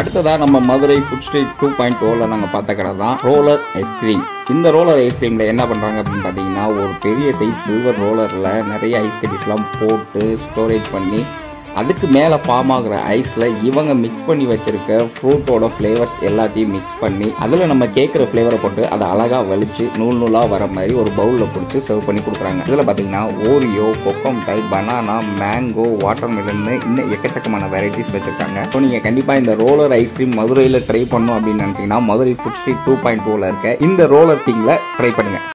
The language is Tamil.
அடுத்ததா நம்ம Madurai food street two point ஓல நாங்க பார்த்த கடை தான் ரோலர் ஐஸ்கிரீம் இந்த ரோலர் ஐஸ்கிரீம்ல என்ன பண்றாங்க அப்படின்னு பாத்தீங்கன்னா ஒரு பெரிய சைஸ் சில்வர் ரோலர்ல நிறைய ஐஸ் கட்டிஸ்லாம் போட்டு ஸ்டோரேஜ் பண்ணி அதுக்கு மேலே ஃபார்ம் ஆகுற ஐஸில் இவங்க மிக்ஸ் பண்ணி வச்சிருக்க ஃப்ரூட்டோட ஃப்ளேவர்ஸ் எல்லாத்தையும் மிக்ஸ் பண்ணி அதில் நம்ம கேட்குற ஃப்ளேவரை போட்டு அதை அழகாக வலிச்சு நூல் நூலாக வர மாதிரி ஒரு பவுலில் பிடிச்சி சர்வ் பண்ணி கொடுக்குறாங்க இதில் பார்த்தீங்கன்னா ஓரியோ கொக்கோ மிட்டாய் பனானா மேங்கோ வாட்டர் மெலன்னு இன்னும் எக்கச்சக்கமான வெரைட்டிஸ் வச்சுருக்காங்க ஸோ நீங்கள் கண்டிப்பாக இந்த ரோலர் ஐஸ்கிரீம் மதுரையில் ட்ரை பண்ணணும் அப்படின்னு நினச்சிங்கன்னா Madurai food street two point டூவில் இருக்க இந்த ரோலர் திங்கில் ட்ரை பண்ணுங்கள்